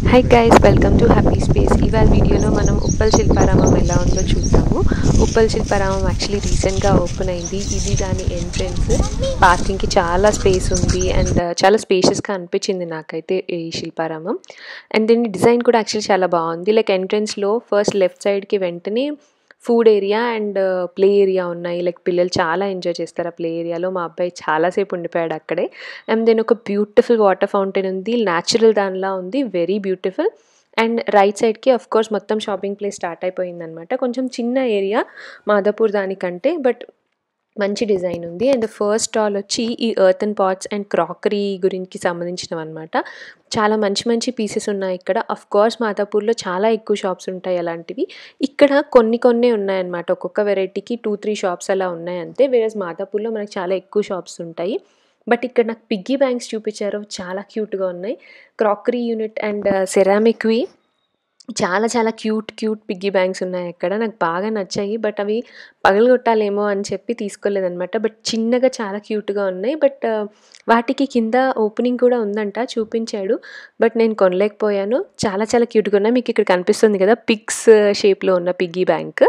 high guys welcome to happy space ఇవాళ వీడియోలో మనం ఉప్పల్ శిల్పారామం ఎలా ఉందో చూద్దాము ఉప్పల్ శిల్పారామం యాక్చువల్లీ రీసెంట్గా ఓపెన్ అయింది ఇది దాని ఎంట్రన్స్ పార్కింగ్కి చాలా స్పేస్ ఉంది అండ్ చాలా స్పేషియస్గా అనిపించింది నాకైతే ఈ శిల్పారామం అండ్ దీని డిజైన్ కూడా యాక్చువల్లీ చాలా బాగుంది లైక్ ఎంట్రన్స్లో ఫస్ట్ లెఫ్ట్ సైడ్కి వెంటనే food area and play area ఉన్నాయి లైక్ పిల్లలు చాలా ఎంజాయ్ చేస్తారు ఆ ప్లే ఏరియాలో మా అబ్బాయి చాలాసేపు ఉండిపోయాడు అక్కడే అండ్ దెన్ ఒక బ్యూటిఫుల్ వాటర్ ఫౌంటైన్ ఉంది న్యాచురల్ దానిలా ఉంది వెరీ బ్యూటిఫుల్ అండ్ రైట్ సైడ్కి అఫ్ కోర్స్ మొత్తం షాపింగ్ ప్లేస్ స్టార్ట్ అయిపోయింది అనమాట కొంచెం చిన్న ఏరియా మాదాపూర్ దానికంటే బట్ మంచి డిజైన్ ఉంది అండ్ ఫస్ట్ స్టాల్ వచ్చి ఈ ఎర్తన్ పాట్స్ అండ్ క్రాకరీ గురించి సంబంధించినవి అనమాట చాలా మంచి మంచి పీసెస్ ఉన్నాయి ఇక్కడ అఫ్ కోర్స్ మాదాపూర్లో చాలా ఎక్కువ షాప్స్ ఉంటాయి అలాంటివి ఇక్కడ కొన్ని కొన్ని ఉన్నాయన్నమాట ఒక్కొక్క వెరైటీకి టూ త్రీ షాప్స్ అలా ఉన్నాయి అంతే వేరేస్ మాదాపూర్లో మనకి చాలా ఎక్కువ షాప్స్ ఉంటాయి బట్ ఇక్కడ నాకు పిగ్గీ బ్యాంక్స్ చూపించారు చాలా క్యూట్గా ఉన్నాయి క్రాకరీ యూనిట్ అండ్ సెరామిక్వి చాలా చాలా క్యూట్ క్యూట్ పిగ్గీ బ్యాంక్స్ ఉన్నాయి అక్కడ నాకు బాగా నచ్చాయి బట్ అవి పగలగొట్టాలేమో అని చెప్పి తీసుకోలేదనమాట బట్ చిన్నగా చాలా క్యూట్గా ఉన్నాయి బట్ వాటికి కింద ఓపెనింగ్ కూడా ఉందంట చూపించాడు బట్ నేను కొనలేకపోయాను చాలా చాలా క్యూట్గా ఉన్నాయి మీకు ఇక్కడ కనిపిస్తుంది కదా పిగ్స్ షేప్లో ఉన్న పిగ్గీ బ్యాంక్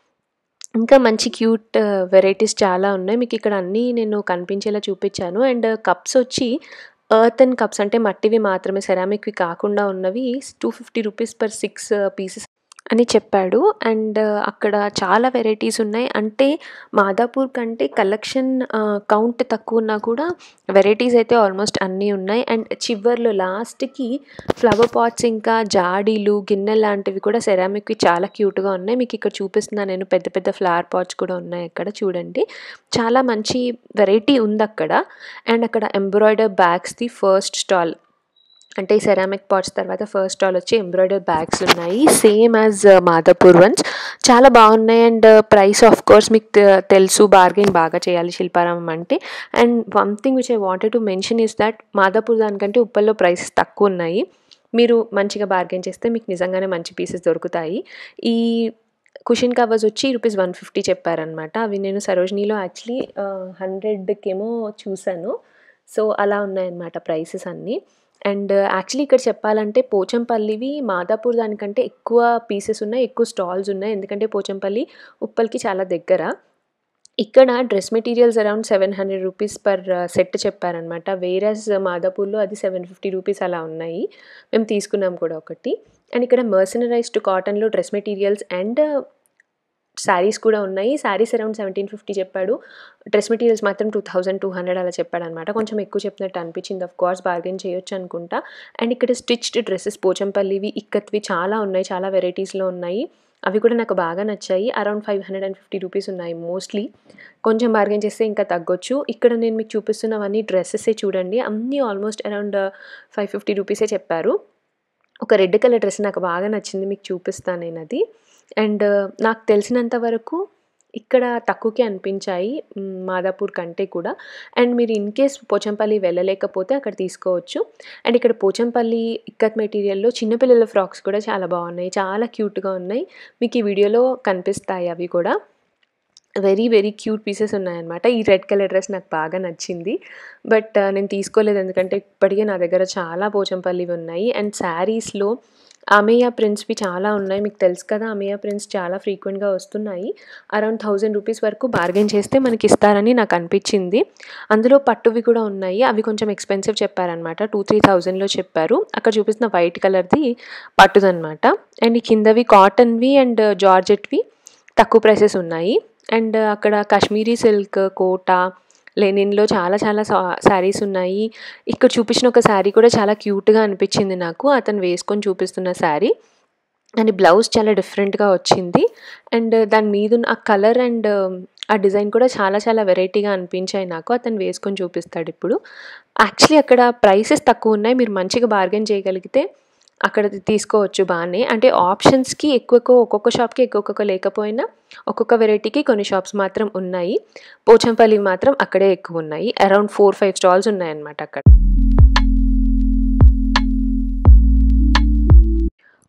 ఇంకా మంచి క్యూట్ వెరైటీస్ చాలా ఉన్నాయి మీకు ఇక్కడ అన్నీ నేను కనిపించేలా చూపించాను అండ్ కప్స్ వచ్చి ఎర్తన్ కప్స్ అంటే మట్టివి మాత్రమే సెరామిక్వి కాకుండా ఉన్నవి two fifty rupees per six pieces అని చెప్పాడు అండ్ అక్కడ చాలా వెరైటీస్ ఉన్నాయి అంటే మాదాపూర్ కంటే కలెక్షన్ కౌంట్ తక్కువ ఉన్నా కూడా వెరైటీస్ అయితే ఆల్మోస్ట్ అన్నీ ఉన్నాయి అండ్ చివర్లో లాస్ట్కి ఫ్లవర్ పాట్స్ ఇంకా జాడీలు గిన్నె లాంటివి కూడా సెరామిక్వి చాలా క్యూట్గా ఉన్నాయి మీకు ఇక్కడ చూపిస్తున్నాను నేను పెద్ద పెద్ద ఫ్లవర్ పాట్స్ కూడా ఉన్నాయి అక్కడ చూడండి చాలా మంచి వెరైటీ ఉంది అక్కడ అండ్ అక్కడ ఎంబ్రాయిడర్ బ్యాగ్స్ది ఫస్ట్ స్టాల్ అంటే ఈ సెరామిక్ పాట్స్ తర్వాత ఫస్ట్ స్టాల్ వచ్చి ఎంబ్రాయిడర్ బ్యాగ్స్ ఉన్నాయి సేమ్ యాజ్ మాదాపూర్ వన్స్ చాలా బాగున్నాయి అండ్ ప్రైస్ ఆఫ్ కోర్స్ మీకు తెలుసు బార్గెన్ బాగా చేయాలి శిల్పారామం అంటే and one thing which I wanted to mention is that Madhapur దానికంటే ఉప్పల్లో ప్రైసెస్ తక్కువ ఉన్నాయి మీరు మంచిగా బార్గెన్ చేస్తే మీకు నిజంగానే మంచి పీసెస్ దొరుకుతాయి ఈ కుషన్ కవర్స్ వచ్చి రూపీస్ వన్ ఫిఫ్టీ చెప్పారనమాట అవి నేను సరోజినీలో యాక్చువల్లీ హండ్రెడ్కేమో చూశాను సో అలా ఉన్నాయన్నమాట ప్రైసెస్ అన్నీ అండ్ యాక్చువల్లీ ఇక్కడ చెప్పాలంటే పోచంపల్లివి మాదాపూర్ దానికంటే ఎక్కువ పీసెస్ ఉన్నాయి ఎక్కువ స్టాల్స్ ఉన్నాయి ఎందుకంటే పోచంపల్లి ఉప్పల్కి చాలా దగ్గర ఇక్కడ dress materials around seven hundred rupees per set చెప్పారనమాట వేరస్ మాదాపూర్లో అది సెవెన్ ఫిఫ్టీ రూపీస్ అలా ఉన్నాయి మేము తీసుకున్నాం కూడా ఒకటి అండ్ ఇక్కడ మర్సనరైజ్డ్ కాటన్లో డ్రెస్ మెటీరియల్స్ అండ్ శారీస్ కూడా ఉన్నాయి శారీస్ అరౌండ్ సెవెంటీన్ ఫిఫ్టీ చెప్పాడు డ్రెస్ మెటీరియల్స్ మాత్రం టూ థౌజండ్ టూ హండ్రెడ్ అలా చెప్పాడు అనమాట కొంచెం ఎక్కువ చెప్పినట్టు అనిపించింది ఆఫ్ కోర్స్ బార్గెన్ చేయొచ్చు అనుకుంటా అండ్ ఇక్కడ స్టిచ్డ్ డ్రెస్సెస్ పోచంపల్లివి ఇక్కత్వి చాలా ఉన్నాయి చాలా వెరైటీస్లో ఉన్నాయి అవి కూడా నాకు బాగా నచ్చాయి around five hundred and fifty rupees ఉన్నాయి మోస్ట్లీ కొంచెం బార్గెన్ చేస్తే ఇంకా తగ్గొచ్చు ఇక్కడ నేను మీకు చూపిస్తున్నవన్నీ డ్రెస్సెసే చూడండి అన్నీ ఆల్మోస్ట్ అరౌండ్ ఫైవ్ ఫిఫ్టీ రూపీసే చెప్పారు ఒక రెడ్ కలర్ డ్రెస్ నాకు బాగా నచ్చింది మీకు చూపిస్తాను నేను అది అండ్ నాకు తెలిసినంత వరకు ఇక్కడ తక్కువకి అనిపించాయి మాదాపూర్ కంటే కూడా అండ్ మీరు ఇన్ కేస్ పోచంపల్లి వెళ్ళలేకపోతే అక్కడ తీసుకోవచ్చు అండ్ ఇక్కడ పోచంపల్లి ఇక్కత్ మెటీరియల్లో చిన్నపిల్లల ఫ్రాక్స్ కూడా చాలా బాగున్నాయి చాలా క్యూట్గా ఉన్నాయి మీకు ఈ వీడియోలో కనిపిస్తాయి అవి కూడా వెరీ వెరీ క్యూట్ పీసెస్ ఉన్నాయన్నమాట ఈ రెడ్ కలర్ డ్రెస్ నాకు బాగా నచ్చింది బట్ నేను తీసుకోలేదు ఎందుకంటే ఇప్పటికే నా దగ్గర చాలా పోచంపల్లివి ఉన్నాయి అండ్ శారీస్లో అమేయా ప్రింట్స్వి చాలా ఉన్నాయి మీకు తెలుసు కదా అమేయా ప్రింట్స్ చాలా ఫ్రీక్వెంట్గా వస్తున్నాయి అరౌండ్ థౌజండ్ రూపీస్ వరకు బార్గెన్ చేస్తే మనకి ఇస్తారని నాకు అనిపించింది అందులో పట్టువి కూడా ఉన్నాయి అవి కొంచెం ఎక్స్పెన్సివ్ చెప్పారనమాట టూ త్రీ థౌజండ్లో చెప్పారు అక్కడ చూపిస్తున్న వైట్ కలర్ది పట్టుదనమాట అండ్ ఈ కిందవి కాటన్వి అండ్ జార్జెట్వి తక్కువ ప్రైసెస్ ఉన్నాయి అండ్ అక్కడ కాశ్మీరీ సిల్క్ కోట లెనిన్లో చాలా చాలా శారీస్ ఉన్నాయి ఇక్కడ చూపించిన ఒక శారీ కూడా చాలా క్యూట్గా అనిపించింది నాకు అతను వేసుకొని చూపిస్తున్న శారీ అండ్ బ్లౌజ్ చాలా డిఫరెంట్గా వచ్చింది అండ్ దాని మీద ఆ కలర్ అండ్ ఆ డిజైన్ కూడా చాలా చాలా వెరైటీగా అనిపించాయి నాకు అతను వేసుకొని చూపిస్తాడు ఇప్పుడు యాక్చువల్లీ అక్కడ ప్రైసెస్ తక్కువ ఉన్నాయి మీరు మంచిగా బార్గెన్ చేయగలిగితే అక్కడ తీసుకోవచ్చు బాగానే అంటే ఆప్షన్స్కి ఎక్కువ ఎక్కువ ఒక్కొక్క షాప్కి ఎక్కువ లేకపోయినా ఒక్కొక్క వెరైటీకి కొన్ని షాప్స్ మాత్రం ఉన్నాయి పోచంపల్లి మాత్రం అక్కడే ఎక్కువ ఉన్నాయి అరౌండ్ ఫోర్ ఫైవ్ స్టాల్స్ ఉన్నాయన్నమాట అక్కడ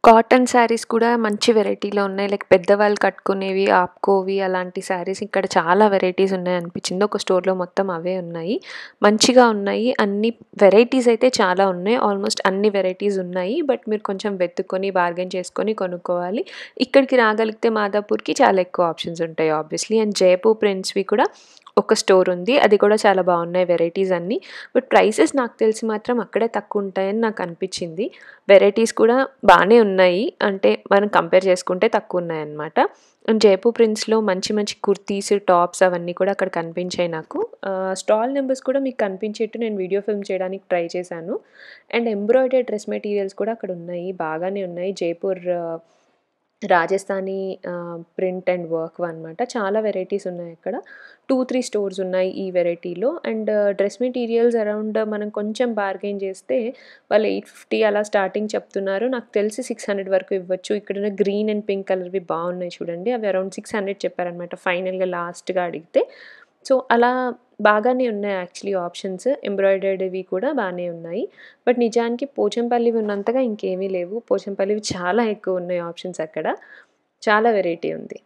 కాటన్ శారీస్ కూడా మంచి వెరైటీలో ఉన్నాయి లైక్ పెద్దవాళ్ళు కట్టుకునేవి ఆప్కోవి అలాంటి శారీస్ ఇక్కడ చాలా వెరైటీస్ ఉన్నాయి అనిపించింది ఒక స్టోర్లో మొత్తం అవే ఉన్నాయి మంచిగా ఉన్నాయి అన్ని వెరైటీస్ అయితే చాలా ఉన్నాయి ఆల్మోస్ట్ అన్ని వెరైటీస్ ఉన్నాయి బట్ మీరు కొంచెం వెతుక్కొని బార్గెన్ చేసుకొని కొనుక్కోవాలి ఇక్కడికి రాగలిగితే మాదాపూర్కి చాలా ఎక్కువ ఆప్షన్స్ ఉంటాయి ఆబ్వియస్లీ అండ్ జైపూర్ ప్రింట్స్వి కూడా ఒక స్టోర్ ఉంది అది కూడా చాలా బాగున్నాయి వెరైటీస్ అన్నీ బట్ ప్రైసెస్ నాకు తెలిసి మాత్రం అక్కడే తక్కువ ఉంటాయని నాకు అనిపించింది వెరైటీస్ కూడా బాగానే ఉన్నాయి అంటే మనం కంపేర్ చేసుకుంటే తక్కువ ఉన్నాయన్నమాట అండ్ జైపూర్ ప్రింట్స్లో మంచి మంచి కుర్తీస్ టాప్స్ అవన్నీ కూడా అక్కడ కనిపించాయి నాకు స్టాల్ నెంబర్స్ కూడా మీకు కనిపించేట్టు నేను వీడియో ఫిల్మ్ చేయడానికి ట్రై చేశాను అండ్ ఎంబ్రాయిడరీ డ్రెస్ మెటీరియల్స్ కూడా అక్కడ ఉన్నాయి బాగానే ఉన్నాయి Jaipur Rajasthani print and work అనమాట చాలా వెరైటీస్ ఉన్నాయి అక్కడ టూ త్రీ స్టోర్స్ ఉన్నాయి ఈ వెరైటీలో అండ్ డ్రెస్ మెటీరియల్స్ అరౌండ్ మనం కొంచెం బార్గెన్ చేస్తే వాళ్ళు ఎయిట్ ఫిఫ్టీ అలా స్టార్టింగ్ చెప్తున్నారు నాకు తెలిసి సిక్స్ హండ్రెడ్ వరకు ఇవ్వచ్చు ఇక్కడ గ్రీన్ అండ్ పింక్ కలర్వి బాగున్నాయి చూడండి అవి అరౌండ్ సిక్స్ హండ్రెడ్ చెప్పారనమాట ఫైనల్గా లాస్ట్గా అడిగితే సో అలా బాగానే ఉన్నాయి యాక్చువల్లీ ఆప్షన్స్ ఎంబ్రాయిడరీవి కూడా బాగానే ఉన్నాయి బట్ నిజానికి పోచంపల్లివి ఉన్నంతగా ఇంకేమీ లేవు పోచంపల్లివి చాలా ఎక్కువ ఉన్నాయి ఆప్షన్స్ అక్కడ చాలా వెరైటీ ఉంది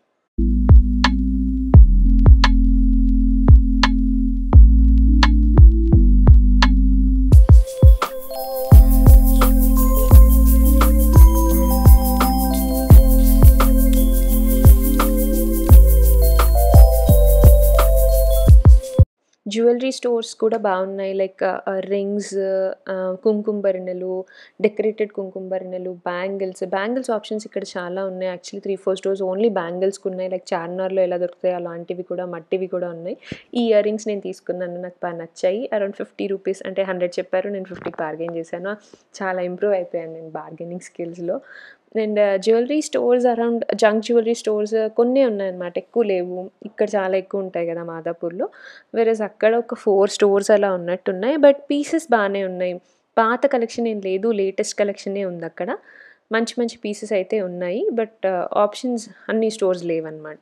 జ్యువెలరీ స్టోర్స్ కూడా బాగున్నాయి లైక్ రింగ్స్ కుంకుమ భరిణెలు డెకరేటెడ్ కుంకుమ భరిణెలు బ్యాంగిల్స్ బ్యాంగిల్స్ ఆప్షన్స్ ఇక్కడ చాలా ఉన్నాయి actually three four stores only బ్యాంగిల్స్కి ఉన్నాయి లైక్ చార్మినార్లో ఎలా దొరుకుతాయి అలాంటివి కూడా మట్టివి కూడా ఉన్నాయి ఈ ఇయర్ రింగ్స్ నేను తీసుకున్నాను నాకు బాగా నచ్చాయి అరౌండ్ ఫిఫ్టీ రూపీస్ అంటే హండ్రెడ్ చెప్పారు నేను ఫిఫ్టీకి బార్గెన్ చేశాను చాలా ఇంప్రూవ్ అయిపోయాను నేను బార్గెనింగ్ స్కిల్స్లో and jewellery stores around junk jewellery stores కొన్ని ఉన్నాయన్నమాట ఎక్కువ లేవు ఇక్కడ చాలా ఎక్కువ ఉంటాయి కదా మాదాపూర్లో వేరేస్ అక్కడ ఒక ఫోర్ స్టోర్స్ అలా ఉన్నట్టున్నాయి బట్ పీసెస్ బాగానే ఉన్నాయి పాత కలెక్షన్ ఏం లేదు లేటెస్ట్ కలెక్షనే ఉంది అక్కడ మంచి మంచి పీసెస్ అయితే ఉన్నాయి బట్ ఆప్షన్స్ అన్ని స్టోర్స్ లేవన్నమాట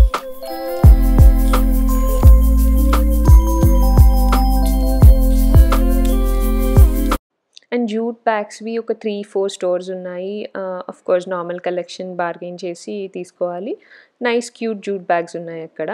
అండ్ జూట్ బ్యాగ్స్వి ఒక త్రీ ఫోర్ స్టోర్స్ ఉన్నాయి of course normal collection bargain చేసి తీసుకోవాలి నైస్ క్యూట్ జూట్ బ్యాగ్స్ ఉన్నాయి అక్కడ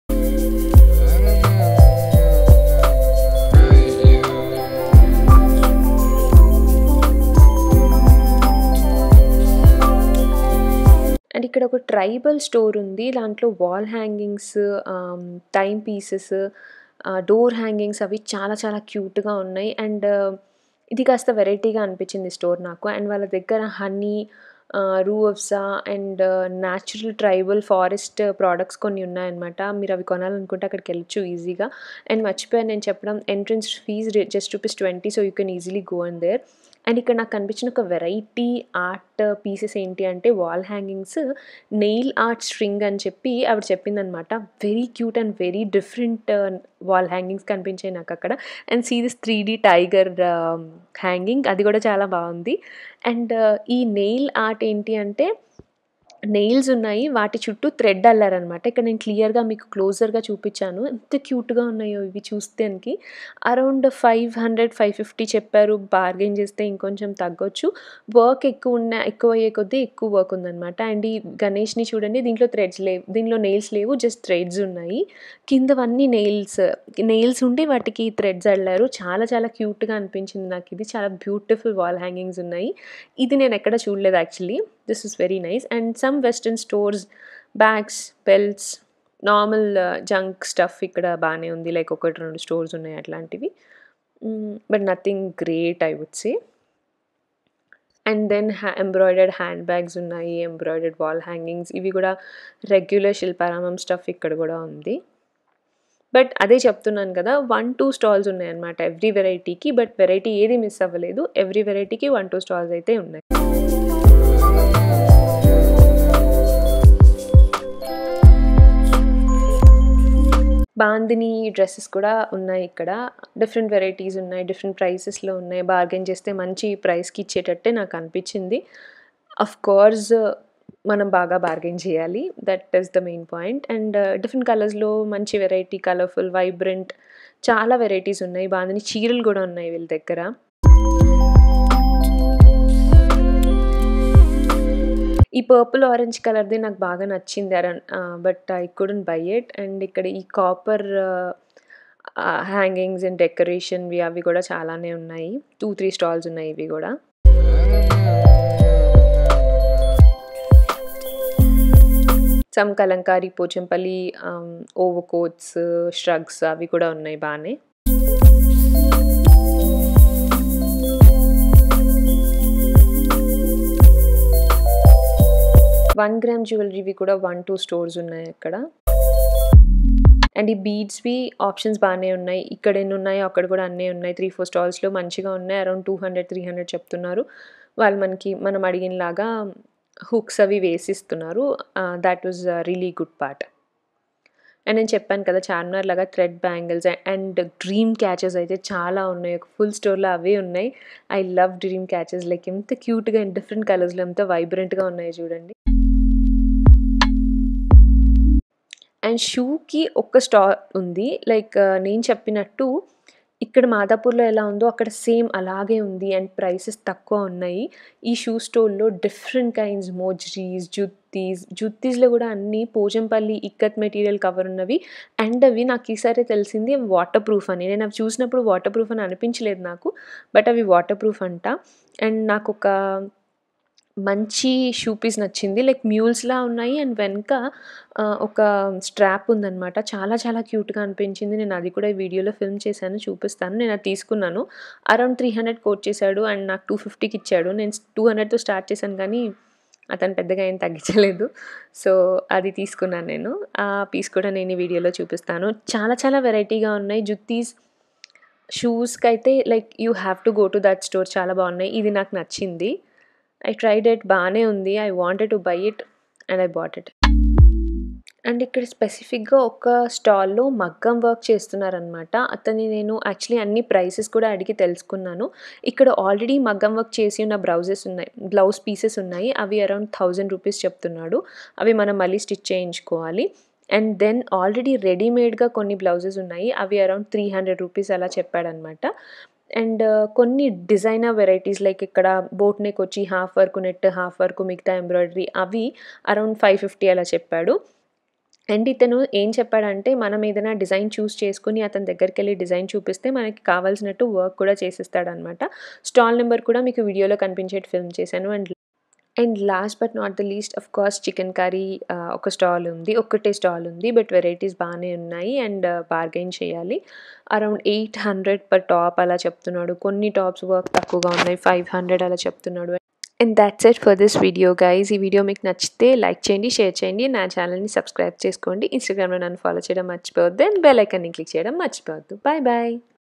అండ్ ఇక్కడ ఒక ట్రైబల్ స్టోర్ ఉంది దాంట్లో wall hangings time pieces door hangings అవి చాలా చాలా క్యూట్గా ఉన్నాయి అండ్ ఇది కాస్త వెరైటీగా అనిపించింది స్టోర్ నాకు అండ్ వాళ్ళ దగ్గర honey Rooh Afza and natural tribal forest products కొన్ని ఉన్నాయన్నమాట మీరు అవి కొనాలనుకుంటే అక్కడికి వెళ్ళొచ్చు ఈజీగా అండ్ మర్చిపోయాను నేను చెప్పడం entrance fee just rupees twenty so you can easily go and there and ఇక్కడ నాకు కనిపించిన ఒక వెరైటీ ఆర్ట్ పీసెస్ ఏంటి అంటే wall hangings nail art string అని చెప్పి ఆవిడ చెప్పిందనమాట very cute and very different wall hangings కనిపించాయి నాకు అక్కడ and see this three D tiger hanging అది కూడా చాలా బాగుంది అండ్ ఈ నెయిల్ ఆర్ట్ ఏంటి అంటే నెయిల్స్ ఉన్నాయి వాటి చుట్టూ థ్రెడ్ అల్లారనమాట ఇక్కడ నేను క్లియర్గా మీకు క్లోజర్గా చూపించాను ఎంత క్యూట్గా ఉన్నాయో ఇవి చూస్తేనికి around five hundred five fifty చెప్పారు బార్గెన్ చేస్తే ఇంకొంచెం తగ్గొచ్చు వర్క్ ఎక్కువ ఉన్న ఎక్కువ అయ్యే కొద్దీ ఎక్కువ వర్క్ ఉందన్నమాట అండ్ ఈ గణేష్ని చూడండి దీంట్లో థ్రెడ్స్ లేవు దీనిలో నెయిల్స్ లేవు జస్ట్ థ్రెడ్స్ ఉన్నాయి కిందవన్నీ నెయిల్స్ నెయిల్స్ ఉండి వాటికి థ్రెడ్స్ అల్లారు చాలా చాలా క్యూట్గా అనిపించింది నాకు ఇది చాలా బ్యూటిఫుల్ వాల్ హ్యాంగింగ్స్ ఉన్నాయి ఇది నేను ఎక్కడ చూడలేదు actually this is very nice and some western stores bags belts normal junk stuff ఇక్కడ బాగానే ఉంది లైక్ ఒకటి రెండు స్టోర్స్ ఉన్నాయి అట్లాంటివి but nothing great I would say and then హ్యా ఎంబ్రాయిడర్డ్ హ్యాండ్ బ్యాగ్స్ ఉన్నాయి ఎంబ్రాయిడర్డ్ వాల్ హ్యాంగింగ్స్ ఇవి కూడా రెగ్యులర్ శిల్పారామం స్టఫ్ ఇక్కడ కూడా ఉంది బట్ అదే చెప్తున్నాను కదా వన్ టూ స్టాల్స్ ఉన్నాయన్నమాట ఎవ్రీ వెరైటీకి బట్ వెరైటీ ఏది మిస్ అవ్వలేదు ఎవ్రీ వెరైటీకి వన్ టూ స్టాల్స్ అయితే ఉన్నాయి బాందిని డ్రెస్సెస్ కూడా ఉన్నాయి ఇక్కడ డిఫరెంట్ వెరైటీస్ ఉన్నాయి డిఫరెంట్ ప్రైసెస్లో ఉన్నాయి బార్గెన్ చేస్తే మంచి ప్రైస్కి ఇచ్చేటట్టే నాకు అనిపించింది అఫ్ కోర్స్ మనం బాగా బార్గెన్ చేయాలి that is the main point and different కలర్స్లో మంచి వెరైటీ కలర్ఫుల్ వైబ్రెంట్ చాలా వెరైటీస్ ఉన్నాయి బాందిని చీరలు కూడా ఉన్నాయి వీళ్ళ దగ్గర పర్పుల్ ఆరెంజ్ కలర్ది నాకు బాగా నచ్చింది around but I couldn't buy it and ఇక్కడ ఈ కాపర్ హ్యాంగింగ్స్ అండ్ డెకరేషన్వి అవి కూడా చాలానే ఉన్నాయి టూ త్రీ స్టాల్స్ ఉన్నాయి ఇవి కూడా some Kalamkari Pochampally over coats shrugs అవి కూడా ఉన్నాయి బాగానే వన్ గ్రామ్ జ్యువెలరీవి కూడా వన్ టూ స్టోర్స్ ఉన్నాయి అక్కడ అండ్ ఈ బీడ్స్వి ఆప్షన్స్ బాగానే ఉన్నాయి ఇక్కడ ఎన్ని ఉన్నాయో అక్కడ కూడా అన్నీ ఉన్నాయి త్రీ ఫోర్ స్టాల్స్లో మంచిగా ఉన్నాయి around two hundred three hundred చెప్తున్నారు వాళ్ళు మనకి మనం అడిగినలాగా హుక్స్ అవి వేసిస్తున్నారు that was really good part and నేను చెప్పాను కదా చార్మినార్ లాగా thread bangles and dream catches అయితే చాలా ఉన్నాయి ఒక ఫుల్ స్టోర్లో అవే ఉన్నాయి I love dream catches like ఎంత క్యూట్గా అండ్ డిఫరెంట్ కలర్స్లో ఎంత వైబ్రెంట్గా ఉన్నాయి చూడండి అండ్ షూకి ఒక్క స్టాల్ ఉంది లైక్ నేను చెప్పినట్టు ఇక్కడ మాదాపూర్లో ఎలా ఉందో అక్కడ సేమ్ అలాగే ఉంది అండ్ ప్రైసెస్ తక్కువ ఉన్నాయి ఈ షూ స్టోర్లో డిఫరెంట్ కైండ్స్ మోజ్రీస్ జుత్తీస్ జుత్తీస్లో కూడా అన్ని పోచంపల్లి ఇక్కత్ మెటీరియల్ కవర్ ఉన్నవి అండ్ అవి నాకు ఈసారి తెలిసింది వాటర్ ప్రూఫ్ అని నేను అవి చూసినప్పుడు వాటర్ ప్రూఫ్ అని అనిపించలేదు నాకు బట్ అవి వాటర్ ప్రూఫ్ అంట అండ్ నాకు ఒక మంచి షూ పీస్ నచ్చింది లైక్ మ్యూల్స్లా ఉన్నాయి అండ్ వెనక ఒక స్ట్రాప్ ఉందన్నమాట చాలా చాలా క్యూట్గా అనిపించింది నేను అది కూడా ఈ వీడియోలో ఫిల్మ్ చేశాను చూపిస్తాను నేను అది తీసుకున్నాను అరౌండ్ త్రీ హండ్రెడ్ కోట్ చేశాడు అండ్ నాకు టూ ఫిఫ్టీకి ఇచ్చాడు నేను టూ హండ్రెడ్తో స్టార్ట్ చేశాను కానీ అతను పెద్దగా ఏం తగ్గించలేదు సో అది తీసుకున్నాను నేను ఆ పీస్ కూడా నేను ఈ వీడియోలో చూపిస్తాను చాలా చాలా వెరైటీగా ఉన్నాయి జుత్తీస్ షూస్కి అయితే like you have to go to that store చాలా బాగున్నాయి ఇది నాకు నచ్చింది ఐ ట్రైడ్ ఇట్ బాగానే ఉంది I wanted to buy it and I bought it and ఇక్కడ స్పెసిఫిక్గా ఒక స్టాల్లో మగ్గం వర్క్ చేస్తున్నారనమాట అతని నేను యాక్చువల్లీ అన్ని ప్రైసెస్ కూడా అడిగి తెలుసుకున్నాను ఇక్కడ ఆల్రెడీ మగ్గం వర్క్ చేసి ఉన్న బ్లౌజెస్ ఉన్నాయి బ్లౌజ్ పీసెస్ ఉన్నాయి అవి అరౌండ్ థౌజండ్ రూపీస్ చెప్తున్నాడు అవి మనం మళ్ళీ స్టిచ్ చేయించుకోవాలి అండ్ దెన్ ఆల్రెడీ రెడీమేడ్గా కొన్ని బ్లౌజెస్ ఉన్నాయి అవి అరౌండ్ త్రీ హండ్రెడ్ రూపీస్ అలా చెప్పాడనమాట అండ్ కొన్ని డిజైనర్ వెరైటీస్ లైక్ ఇక్కడ బోట్ నెక్ వచ్చి half work net half work మిగతా ఎంబ్రాయిడరీ అవి అరౌండ్ ఫైవ్ ఫిఫ్టీ అలా చెప్పాడు అండ్ ఇతను ఏం చెప్పాడంటే మనం ఏదైనా డిజైన్ చూస్ చేసుకుని అతని దగ్గరికి వెళ్ళి డిజైన్ చూపిస్తే మనకి కావాల్సినట్టు వర్క్ కూడా చేసిస్తాడనమాట స్టాల్ నెంబర్ కూడా మీకు వీడియోలో కనిపించేట్టు ఫిల్మ్ చేశాను and and last but not the least of course chicken curry ఒక స్టాల్ ఉంది ఒక్కటే స్టాల్ ఉంది బట్ వెరైటీస్ బాగానే ఉన్నాయి అండ్ బార్గెన్ చేయాలి around eight hundred per top అలా చెప్తున్నాడు కొన్ని టాప్స్ వర్క్ తక్కువగా ఉన్నాయి ఫైవ్ హండ్రెడ్ అలా చెప్తున్నాడు and that's it for this video guys ఈ వీడియో మీకు నచ్చితే లైక్ చేయండి షేర్ చేయండి నా ఛానల్ని సబ్స్క్రైబ్ చేసుకోండి ఇన్స్టాగ్రామ్లో నన్ను ఫాలో చేయడం మర్చిపోవద్దు అండ్ బెల్ ఐకాన్ని క్లిక్ చేయడం మర్చిపోవద్దు బాయ్ బాయ్